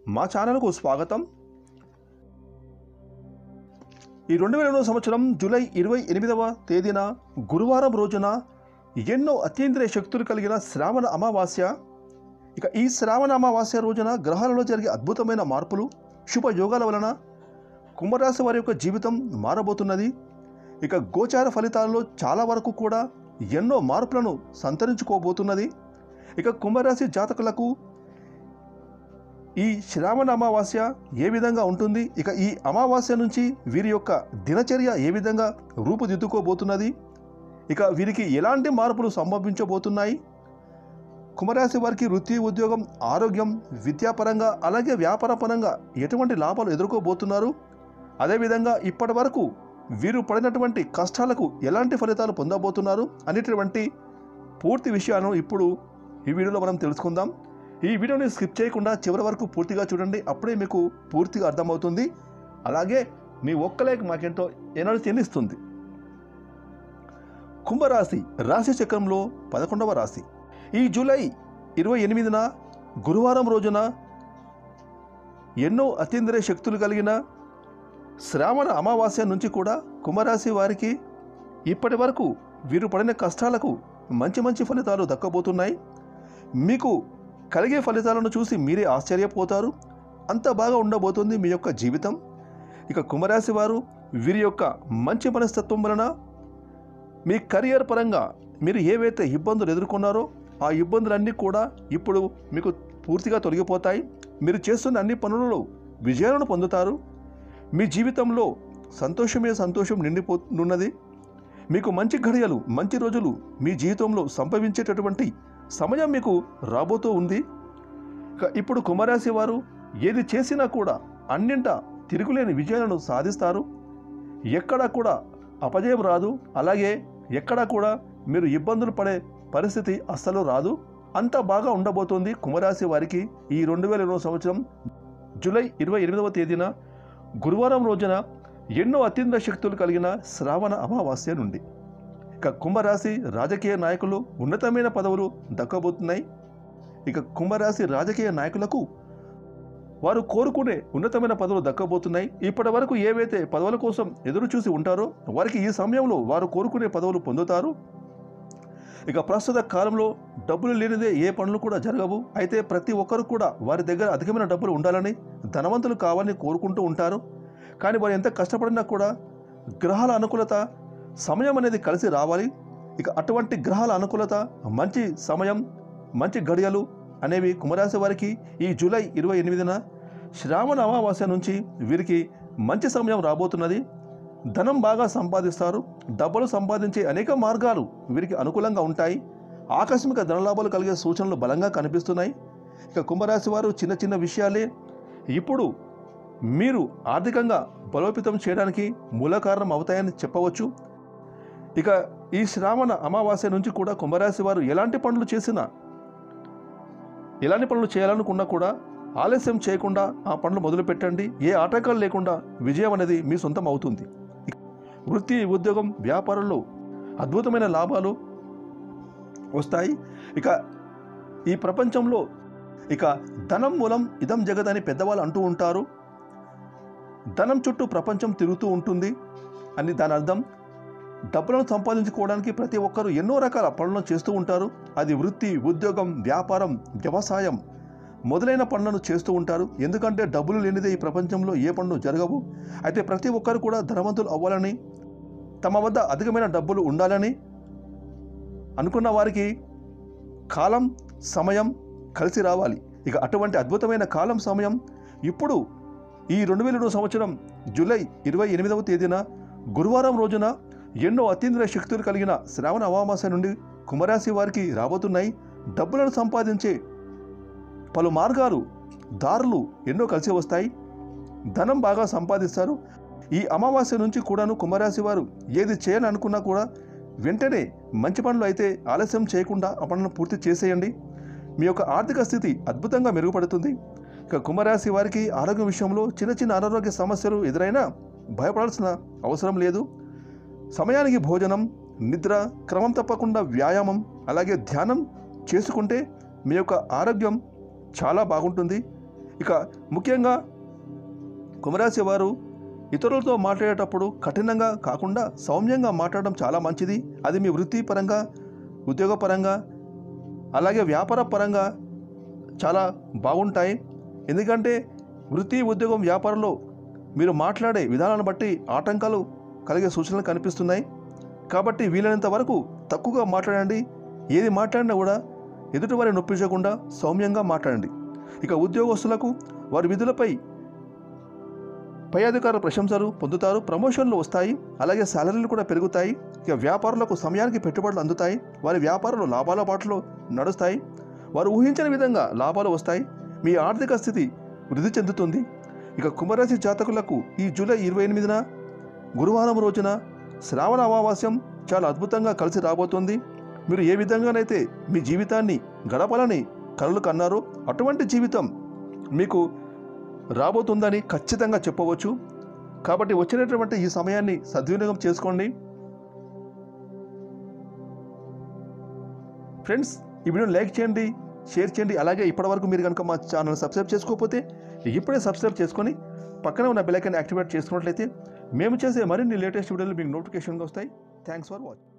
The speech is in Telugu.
మా ఛానల్కు స్వాగతం ఈ రెండు వేల ఎనిమిదవ సంవత్సరం జూలై ఇరవై ఎనిమిదవ తేదీన గురువారం రోజున ఎన్నో అతీంద్రియ శక్తులు కలిగిన శ్రావణ అమావాస్య ఇక ఈ శ్రావణ అమావాస్య రోజున గ్రహాలలో జరిగే అద్భుతమైన మార్పులు శుభ యోగాల వలన కుంభరాశి వారి యొక్క జీవితం మారబోతున్నది ఇక గోచార ఫలితాలలో చాలా వరకు కూడా ఎన్నో మార్పులను సంతరించుకోబోతున్నది ఇక కుంభరాశి జాతకులకు ఈ శ్రావణ అమావాస్య ఏ విధంగా ఉంటుంది ఇక ఈ అమావాస్య నుంచి వీరి యొక్క దినచర్య ఏ విధంగా రూపుదిద్దుకోబోతున్నది ఇక వీరికి ఎలాంటి మార్పులు సంభవించబోతున్నాయి కుంభరాశి వారికి వృత్తి ఉద్యోగం ఆరోగ్యం విద్యాపరంగా అలాగే వ్యాపారపరంగా ఎటువంటి లాభాలు ఎదుర్కోబోతున్నారు అదేవిధంగా ఇప్పటి వరకు వీరు పడినటువంటి కష్టాలకు ఎలాంటి ఫలితాలు పొందబోతున్నారు అనేటువంటి పూర్తి విషయాలను ఇప్పుడు ఈ వీడియోలో మనం తెలుసుకుందాం ఈ వీడియోని స్కిప్ చేయకుండా చివరి వరకు పూర్తిగా చూడండి అప్పుడే మీకు పూర్తిగా అర్థమవుతుంది అలాగే మీ ఒక్క లైక్ మాకెంతో ఎనర్జీ చెందిస్తుంది కుంభరాశి రాశి చక్రంలో పదకొండవ రాశి ఈ జూలై ఇరవై ఎనిమిదిన గురువారం రోజున ఎన్నో అతీంద్రియ శక్తులు కలిగిన శ్రావణ అమావాస్య నుంచి కూడా కుంభరాశి వారికి ఇప్పటి వరకు వీరు పడిన కష్టాలకు మంచి మంచి ఫలితాలు దక్కబోతున్నాయి మీకు కలిగే ఫలితాలను చూసి మీరే ఆశ్చర్యపోతారు అంత బాగా ఉండబోతుంది మీ యొక్క జీవితం ఇక కుంభరాశి వారు వీరి యొక్క మంచి మనస్తత్వం వలన మీ కెరియర్ పరంగా మీరు ఏవైతే ఇబ్బందులు ఎదుర్కొన్నారో ఆ ఇబ్బందులన్నీ కూడా ఇప్పుడు మీకు పూర్తిగా తొలగిపోతాయి మీరు చేస్తున్న అన్ని పనులలో విజయాలను పొందుతారు మీ జీవితంలో సంతోషమే సంతోషం నిండిపోనున్నది మీకు మంచి ఘడియలు మంచి రోజులు మీ జీవితంలో సంభవించేటటువంటి సమయం మీకు రాబోతూ ఉంది ఇక ఇప్పుడు కుంభరాశి వారు ఏది చేసినా కూడా అన్నింట తిరుగులేని విజయాలను సాధిస్తారు ఎక్కడా కూడా అపజయం రాదు అలాగే ఎక్కడా కూడా మీరు ఇబ్బందులు పడే పరిస్థితి అస్సలు రాదు అంత బాగా ఉండబోతోంది కుంభరాశి వారికి ఈ రెండు వేల ఇరవై సంవత్సరం జూలై ఇరవై ఎనిమిదవ తేదీన గురువారం రోజున ఎన్నో అత్యంత శక్తులు కలిగిన శ్రావణ అమావాస్య నుండి ఇక కుంభరాశి రాజకీయ నాయకులు ఉన్నతమైన పదవులు దక్కబోతున్నాయి ఇక కుంభరాశి రాజకీయ నాయకులకు వారు కోరుకునే ఉన్నతమైన పదవులు దక్కబోతున్నాయి ఇప్పటి వరకు ఏవైతే పదవుల కోసం ఎదురు చూసి ఉంటారో వారికి ఈ సమయంలో వారు కోరుకునే పదవులు పొందుతారు ఇక ప్రస్తుత కాలంలో డబ్బులు లేనిదే ఏ పనులు కూడా జరగవు అయితే ప్రతి ఒక్కరు కూడా వారి దగ్గర అధికమైన డబ్బులు ఉండాలని ధనవంతులు కావాలని కోరుకుంటూ ఉంటారు కానీ వారు ఎంత కష్టపడినా కూడా గ్రహాల అనుకూలత సమయం అనేది కలిసి రావాలి ఇక అటువంటి గ్రహాల అనుకూలత మంచి సమయం మంచి గడియలు అనేవి కుంభరాశి వారికి ఈ జూలై ఇరవై ఎనిమిదిన శ్రావణ అమావాస్య నుంచి వీరికి మంచి సమయం రాబోతున్నది ధనం బాగా సంపాదిస్తారు డబ్బులు సంపాదించే అనేక మార్గాలు వీరికి అనుకూలంగా ఉంటాయి ఆకస్మిక ధనలాభాలు కలిగే సూచనలు బలంగా కనిపిస్తున్నాయి ఇక కుంభరాశి వారు చిన్న చిన్న విషయాలే ఇప్పుడు మీరు ఆర్థికంగా బలోపేతం చేయడానికి మూల కారణం అవుతాయని చెప్పవచ్చు ఇక ఈ శ్రావణ అమావాస్య నుంచి కూడా కుంభరాశి వారు ఎలాంటి పనులు చేసినా ఎలాంటి పనులు చేయాలనుకున్నా కూడా ఆలస్యం చేయకుండా ఆ పనులు మొదలు పెట్టండి ఏ ఆటంకాలు లేకుండా విజయం అనేది మీ సొంతం అవుతుంది వృత్తి ఉద్యోగం వ్యాపారంలో అద్భుతమైన లాభాలు వస్తాయి ఇక ఈ ప్రపంచంలో ఇక ధనం మూలం ఇదం జగత్ అని పెద్దవాళ్ళు అంటూ ఉంటారు ధనం చుట్టూ ప్రపంచం తిరుగుతూ ఉంటుంది అని దాని అర్థం డబ్బులను సంపాదించుకోవడానికి ప్రతి ఒక్కరూ ఎన్నో రకాల పనులను చేస్తూ ఉంటారు అది వృత్తి ఉద్యోగం వ్యాపారం వ్యవసాయం మొదలైన పనులను చేస్తూ ఉంటారు ఎందుకంటే డబ్బులు లేనిదే ఈ ప్రపంచంలో ఏ పనులు జరగవు అయితే ప్రతి ఒక్కరు కూడా ధనవంతులు అవ్వాలని తమ వద్ద అధికమైన డబ్బులు ఉండాలని అనుకున్న వారికి కాలం సమయం కలిసి రావాలి ఇక అటువంటి అద్భుతమైన కాలం సమయం ఇప్పుడు ఈ రెండు వేల ఇరవై సంవత్సరం జూలై ఇరవై ఎనిమిదవ తేదీన గురువారం రోజున ఎన్నో అత్యంత శక్తులు కలిగిన శ్రావణ అమావాస్య నుండి కుంభరాశి వారికి రాబోతున్నాయి డబ్బులను సంపాదించే పలు మార్గాలు దారులు ఎన్నో కలిసి వస్తాయి ధనం బాగా సంపాదిస్తారు ఈ అమావాస్య నుంచి కూడాను కుంభరాశి వారు ఏది చేయాలనుకున్నా కూడా వెంటనే మంచి పనులు అయితే ఆలస్యం చేయకుండా ఆ పనులను పూర్తి చేసేయండి మీ యొక్క ఆర్థిక స్థితి అద్భుతంగా మెరుగుపడుతుంది ఇక కుంభరాశి వారికి ఆరోగ్య విషయంలో చిన్న చిన్న అనారోగ్య సమస్యలు ఎదురైనా భయపడాల్సిన అవసరం లేదు సమయానికి భోజనం నిద్ర క్రమం తప్పకుండా వ్యాయామం అలాగే ధ్యానం చేసుకుంటే మీ యొక్క ఆరోగ్యం చాలా బాగుంటుంది ఇక ముఖ్యంగా కుంభరాశి వారు ఇతరులతో మాట్లాడేటప్పుడు కఠినంగా కాకుండా సౌమ్యంగా మాట్లాడడం చాలా మంచిది అది మీ వృత్తిపరంగా ఉద్యోగపరంగా అలాగే వ్యాపార పరంగా చాలా బాగుంటాయి ఎందుకంటే వృత్తి ఉద్యోగం వ్యాపారంలో మీరు మాట్లాడే విధానాన్ని బట్టి ఆటంకాలు కలిగే సూచనలు కనిపిస్తున్నాయి కాబట్టి వీలైనంత వరకు తక్కువగా మాట్లాడండి ఏది మాట్లాడినా కూడా ఎదుటివారి నొప్పించకుండా సౌమ్యంగా మాట్లాడండి ఇక ఉద్యోగస్తులకు వారి విధులపై పై అధికారుల ప్రశంసలు పొందుతారు ప్రమోషన్లు వస్తాయి అలాగే శాలరీలు కూడా పెరుగుతాయి ఇక వ్యాపారులకు సమయానికి పెట్టుబడులు అందుతాయి వారి వ్యాపారాలు లాభాల బాటలో నడుస్తాయి వారు ఊహించని విధంగా లాభాలు వస్తాయి మీ ఆర్థిక స్థితి వృద్ధి చెందుతుంది ఇక కుంభరాశి జాతకులకు ఈ జూలై ఇరవై ఎనిమిదిన గురువారం రోజున శ్రావణ అమావాస్యం చాలా అద్భుతంగా కలిసి రాబోతుంది మీరు ఏ విధంగానైతే మీ జీవితాన్ని గడపాలని కలలు కన్నారో అటువంటి జీవితం మీకు రాబోతుందని ఖచ్చితంగా చెప్పవచ్చు కాబట్టి వచ్చినటువంటి ఈ సమయాన్ని సద్వినియోగం చేసుకోండి ఫ్రెండ్స్ ఈ వీడియోని లైక్ చేయండి షేర్ చేయండి అలాగే ఇప్పటివరకు మీరు కనుక మా ఛానల్ సబ్స్క్రైబ్ చేసుకోకపోతే ఇప్పుడే సబ్స్క్రైబ్ చేసుకొని పక్కనే ఉన్న బెల్ ఐకాన్ యాక్టివేట్ చేసుకున్నట్లయితే మేము చేసే మరిన్ని లేటెస్ట్ వీడియోలు మీకు నోటిఫికేషన్గా వస్తాయి థ్యాంక్స్ ఫర్ వాచింగ్